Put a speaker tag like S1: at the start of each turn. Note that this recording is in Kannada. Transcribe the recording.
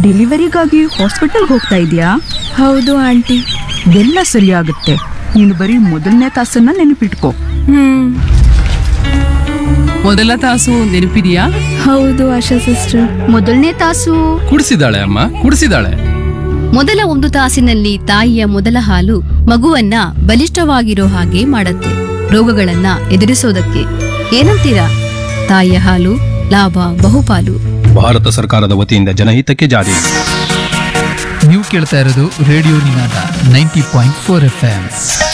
S1: ಡೆಲಿವರಿಗಾಗಿ ಹಾಸ್ಪಿಟಲ್ಗೆ ಹೋಗ್ತಾ ಇದೆಯಾ
S2: ಹೌದು ಆಂಟಿ
S1: ಎಲ್ಲ ಸರಿಯಾಗುತ್ತೆ ನೀನು ಬರೀ ಮೊದಲನೇ ತಾಸನ್ನ ನೆನಪಿಟ್ಕೋ
S2: ಹ್ಮ್
S3: ಮೊದಲ ತಾಸು ನೆನಪಿದೆಯಾ
S2: ಹೌದು ಆಶಾ ಸಿಸ್ಟರ್
S4: ಮೊದಲನೇ ತಾಸು
S5: ಕುಡಿಸಿದಾಳೆ ಅಮ್ಮ ಕುಡಿಸಿದಾಳೆ
S4: ಮೊದಲ ಒಂದು ತಾಸಿನಲ್ಲಿ ತಾಯಿಯ ಮೊದಲ ಹಾಲು ಮಗುವನ್ನ ಬಲಿಷ್ಠವಾಗಿರೋ ಹಾಗೆ ಮಾಡತ್ತೆ ರೋಗಗಳನ್ನ ಎದುರಿಸೋದಕ್ಕೆ ಏನಂತೀರಾ ತಾಯಿಯ ಹಾಲು ಲಾಭ ಬಹುಪಾಲು
S5: ಭಾರತ ಸರ್ಕಾರದ ವತಿಯಿಂದ ಜನಹಿತಕ್ಕೆ ಜಾರಿ
S6: ನೀವು ಕೇಳ್ತಾ ಇರೋದು radio Ninada ninety point four F M